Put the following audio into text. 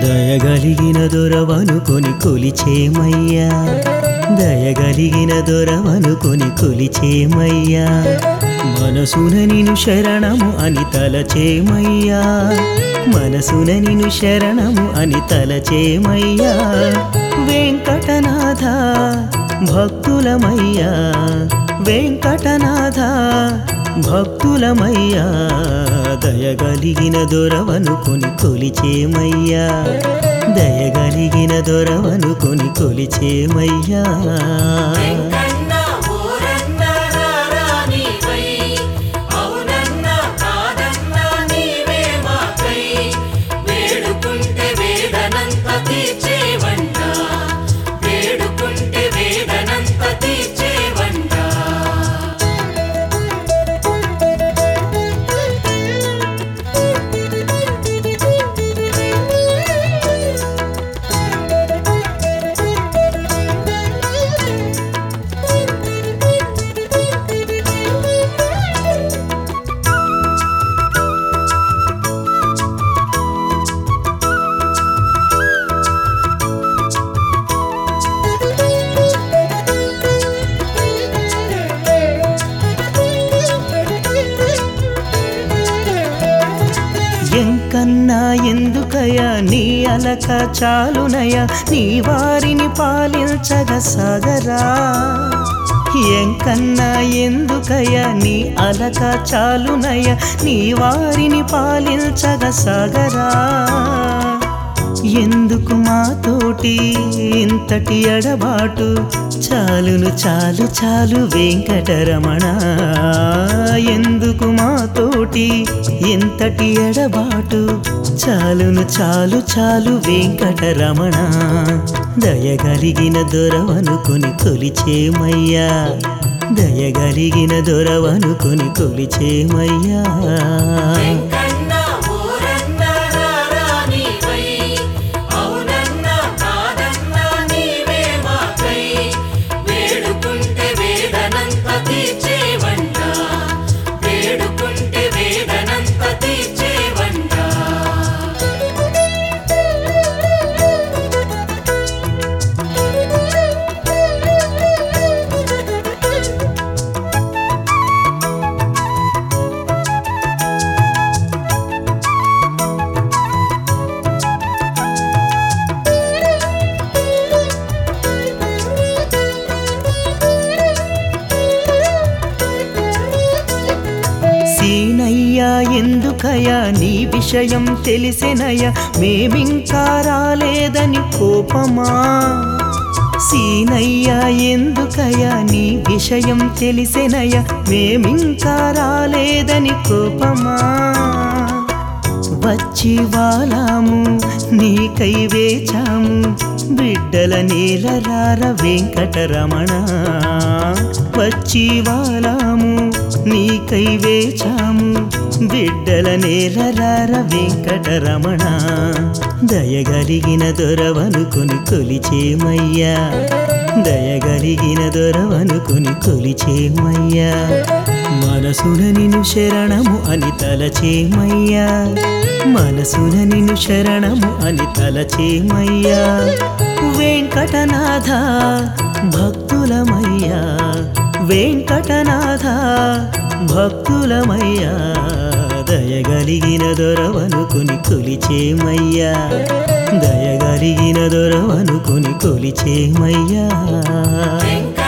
దయగలిగిన దొరవనుకొని కొలిచేమయ్యా దయగలిగిన దొరవనుకొని కొలిచేమయ్యా మనసున నిను శరణము అని తలచేమయ్యా మనసున నిను శరణము అని తలచేమయ్యా వెంకటనాథ భక్తులమయ్యా వెంకటనాథ భక్తులమయ్యా దయగలిగిన దొరవనుకొని కొలిచేమయ్యా దయగలిగిన దొరవనుకొని కొలిచేమయ్యా వెంకన్న ఊరన్న రారానివై అవునన్న కాదన్న నీవే మాకై వేడుకుంటే వేదనంత తీర్చేవంట వేడుకుంటే వేదనంత తీర్చేవంట ఎంకన్నా ఎందుకయ్యా నీ అలక చాలునయ్యా నీ వారిని పాలించగ సాగరా ఎంకన్నా ఎందుకయ్యా నీ అలక చాలునయ్యా నీ వారిని పాలించగ సాగరా ఎందుకు మాతోటి ఇంతటి ఎడబాటు చాలును చాలు చాలు వెంకటరమణ ఎందుకు మాతోటి ఇంతటి ఎడబాటు చాలును చాలు చాలు వెంకటరమణ దయగలిగిన దొరవనుకొని కొలిచేమయ్యా దయగలిగిన దొరవనుకొని కొలిచేమయ్యా వెంకన్న ఊరన్న రారానివై అవునన్న కాదన్న నీవే మాకై వేడుకుంటే వేదనంత తీర్చేవంట వేడుకుంటే వేదనంత తీర్చేవంట సీనయ్యా ఎందుకయ్యా నీ విషయం తెలిసినయ్యా మేమింకా రాలేదని కోపమా సీనయ్యా ఎందుకయ్యా నీ విషయం తెలిసినయ్యా మేమింకా రాలేదని కోపమా వచ్చి వాలాము నీకై వేచాము బిడ్డల నీలరార వెంకటరమణ వచ్చి వాలాము నీకై వేచాము బిడ్డల నేలరార వెంకటరమణ దయగలిగిన దొరవనుకొని కొలిచేమయ్యా దయగలిగిన దొరవనుకొని కొలిచేమయ్యా మనసున నిన్ను శరణము అని తలచేమయ్యా మనసున నిన్ను శరణము అని తలచేమయ్యా వెంకటనాథ భక్తులమయ్యా వెంకటనాథ భక్తులమయ్యా దయగలిగిన దొరవనుకుని కొలిచేమయ్యా దయగలిగిన దొరవనుకుని కొలిచేమయ్యా వెంకన్న